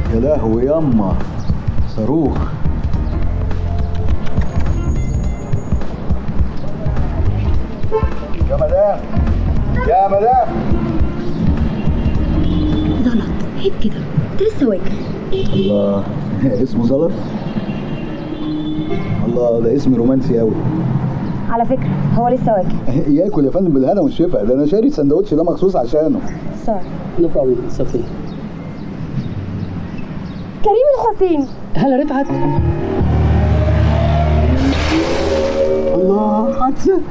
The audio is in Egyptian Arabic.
يا لهوي ياما صاروخ يا مدام يا مدام زلط عيب كده انت لسه واكل الله اسمه زلط الله ده اسم رومانسي قوي على فكره هو لسه واكل ياكل يا فندم بالهنا والشفا ده انا شاري السندوتش ده مخصوص عشانه سوري نو بروبلم اتس اوكي كريم الحسين هلا رفعت الله حادثه